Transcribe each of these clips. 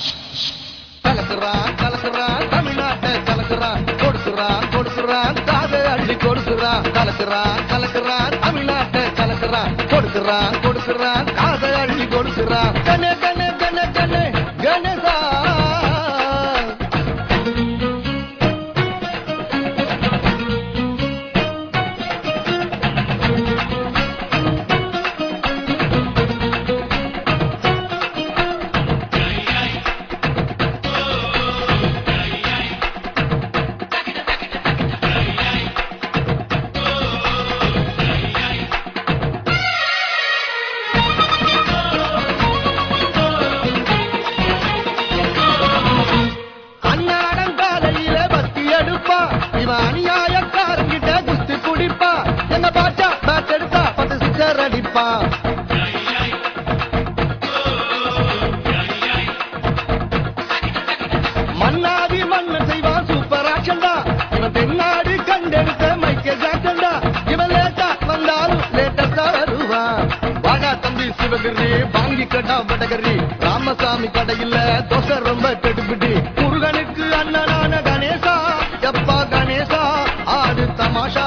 கலக்குறான் கலக்குறான் தமிழ்நாட்டை கலக்குறான் கொடுக்குறான் கொடுக்குறான் காதை அள்ளி கொடுக்குறான் கலக்குறான் கலக்குறான் தமிழ்நாட்டை கலக்குறான் கொடுக்குறான் கொடுக்குறான் காதை அள்ளி கொடுக்குறான் கண்ணே கண்ணே கண்ணே கண்ணே கணேசா அன்னாடம் காலையில பத்தி எடுப்பா இவன் அநியாயக்காரங்கிட்ட குஸ்தி குடிப்பா எங்க பாட்டா பேட் எடுத்தா பத்து சிக்ஸர் அடிப்பா மன்னாதி மன்னன் செய்வான் சூப்பர் ஆக்ஷன்டா இவன் தென்னாடு கண்டெடுத்த மைக்கேல் ஜாக்சன்டா இவன் லேட்டா வந்தாலும் லேட்டஸ்டா வருவான் வாடா தம்பி சிவகிரி வாங்கி கடா வடகரி ராமசாமி கடையில தோசை ரொம்ப கெடுபிடி முருகனுக்கு அண்ணனான கணேசா எப்பா கணேசா ஆடு தமாஷா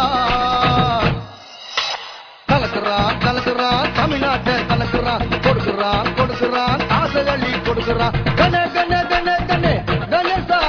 கலக்குறான் கலக்குறான் தமிழ்நாட்டை கலக்குறான் கொடுக்குறான் கொடுக்குறான் ஆசைகளி கொடுக்குறான் கணே கணே கணே கணே கணேசா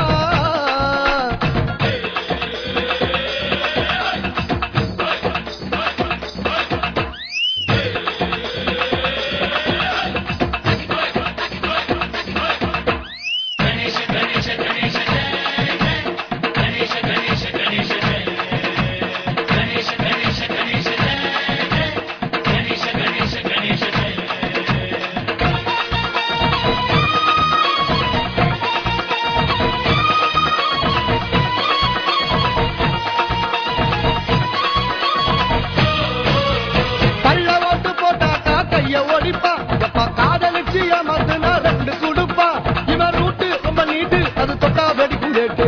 பள்ள ஓட்டு போட்டாக்கா கைய ஒடிப்பா எப்பா காதலிச்சு ஏமாத்துனா ரெண்டு குடுப்பா இவன் ரூட்டு ரொம்ப நீட்டு அது தொட்டா வெடிக்கும் கேட்டு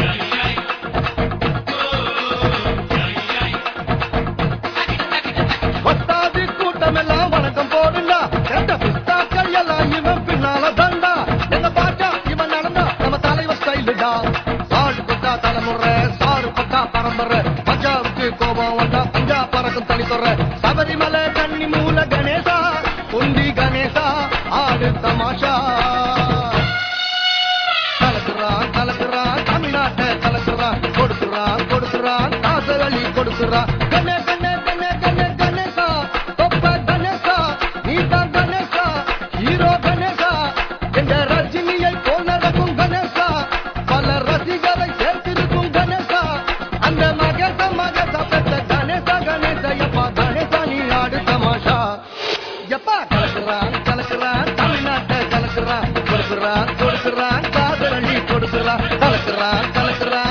ஒட்டாது கூட்டம் எல்லாம் வணக்கம் போடுண்டா ரெண்ட பிஸ்தாக்கள் எல்லாம் இவன் பின்னால தண்டா எங்க பாட்டா இவன் நடந்தா நம்ம தலைவர் ஸ்டைலுடா சாடு பட்டா தலைமுறை சாறு பட்டா பரம்பரை பஞ்சாவுக்கு கோபம் வந்தா பஞ்சா பறக்கும் தனித்துறை சபரிமலை கன்னி மூல கணேசா உண்டி கணேசா ஆடு தமாஷா கலக்குறான் கலக்குறான் தமிழ்நாட்டை கலக்குறான் கொடுக்குறான் கொடுக்குறான் காசவழி கொடுக்குறான் கண்ணே கண்ணே கண்ணே கண்ணே கணேசா தொப்ப கணேசா நீதான் கணேசா ஹீரோ கணேசா என்ற ரஜினியை போல் நடக்கும் கணேசா பல ரசிகரை சேர்த்திருக்கும் கணேசா அந்த மகேச மகேச பெற்ற கணேசா கணேசா எப்பா கணேசா நீ ஆடு தமாஷா எப்பா கலக்குறான் கலக்குறான் தமிழ்நாட்டை கலக்குறான் கொடுக்குறான் கொடுக்குறான் காதலி கொடுக்குறான் கலக்குறான் கலக்குறான்